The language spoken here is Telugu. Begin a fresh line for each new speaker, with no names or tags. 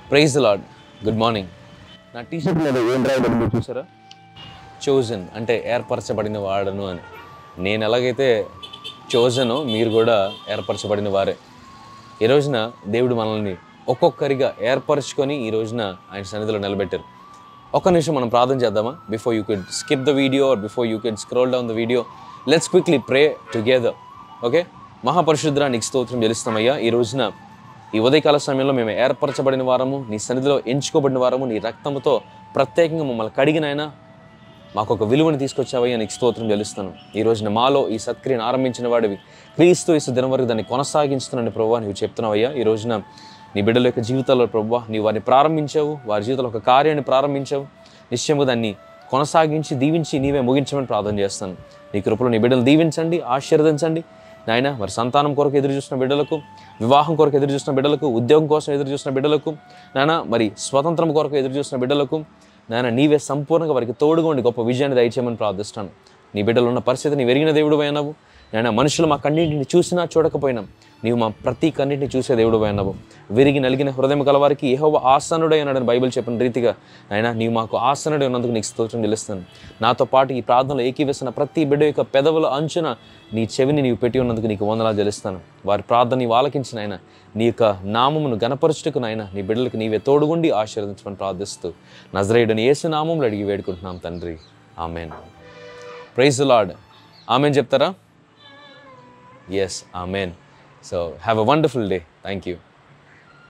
ప్రైజ్ లాడ్ గుడ్ మార్నింగ్ నా టీ షర్ట్ మీద ఏం రాయబడి మీరు చూసారా చోజన్ అంటే ఏర్పరచబడిన వాడను అని నేను ఎలాగైతే చోజనో మీరు కూడా ఏర్పరచబడిన వారే ఈ రోజున దేవుడు మనల్ని ఒక్కొక్కరిగా ఏర్పరచుకొని ఈ రోజున ఆయన సన్నిధిలో నిలబెట్టారు ఒక్క నిమిషం మనం ప్రార్థన చేద్దామా before you could skip the video or before you could scroll down the video let's quickly pray together okay మహాపరిశుద్ర నీకు స్తోత్రం చెల్లిస్తామయ్యా ఈ రోజున ఈ ఉదయకాల సమయంలో మేము ఏర్పరచబడిన వారము నీ సన్నిధిలో ఎంచుకోబడిన వారము నీ రక్తంతో ప్రత్యేకంగా మమ్మల్ని కడిగినైనా మాకు ఒక విలువని తీసుకొచ్చావయ్యా నీకు స్తోత్రం చెల్లిస్తాను ఈ రోజున మాలో ఈ సత్క్రియను ఆరంభించిన వాడివి క్రీస్తు ఈ దినం వరకు దాన్ని కొనసాగించుతున్నాను ప్రభావ నీవు చెప్తున్నావయ్యా ఈ రోజున నీ బిడ్డల యొక్క జీవితాల్లో ప్రభావ నీవు వారిని ప్రారంభించావు వారి జీవితంలో ఒక కార్యాన్ని ప్రారంభించావు నిశ్చయముగా దాన్ని కొనసాగించి దీవించి నీవే ముగించమని ప్రార్థన చేస్తాను నీ కృపలో నీ బిడ్డలు దీవించండి ఆశీర్వదించండి నాయన మరి సంతానం కొరకు ఎదురు చూసిన బిడ్డలకు వివాహం కొరకు ఎదురు చూసిన బిడ్డలకు ఉద్యోగం కోసం ఎదురు చూసిన బిడ్డలకు నాయన మరి స్వతంత్రం కొరకు ఎదురు చూసిన బిడ్డలకు నాయన నీవే సంపూర్ణంగా వారికి తోడుగా ఉండి గొప్ప విజయాన్ని దయచేయమని ప్రార్థిస్తాను నీ బిడ్డలు ఉన్న పరిస్థితిని వెరిగిన దేవుడు అయినావు నాయన మనుషులు మా కన్నింటిని చూసినా చూడకపోయినా నీవు మా ప్రతి కన్నింటిని చూసే దేవుడు అయినావు విరిగి నలిగిన హృదయం కలవారికి ఏహోవ ఆసనుడై అన్నాడని బైబిల్ చెప్పిన రీతిగా ఆయన నీవు మాకు ఆసనుడై ఉన్నందుకు నీకు స్తోత్రం చెల్లిస్తాను నాతో పాటు ఈ ప్రార్థనలో ఏకీవేసిన ప్రతి బిడ్డ యొక్క పెదవుల అంచున నీ చెవిని నీవు పెట్టి ఉన్నందుకు నీకు వందనాలు చెల్లిస్తాను వారి ప్రార్థన నీవు ఆలకించిన ఆయన నీ యొక్క నామమును గణపరచుటకు నాయన నీ బిడ్డలకు నీవే తోడుగుండి ఆశీర్వదించమని ప్రార్థిస్తూ నజరేయుడని యేసు నామంలో అడిగి వేడుకుంటున్నాం తండ్రి ఆమెన్ ప్రైజ్ లార్డ్ ఆమెన్ చెప్తారా yes amen so have a wonderful day thank you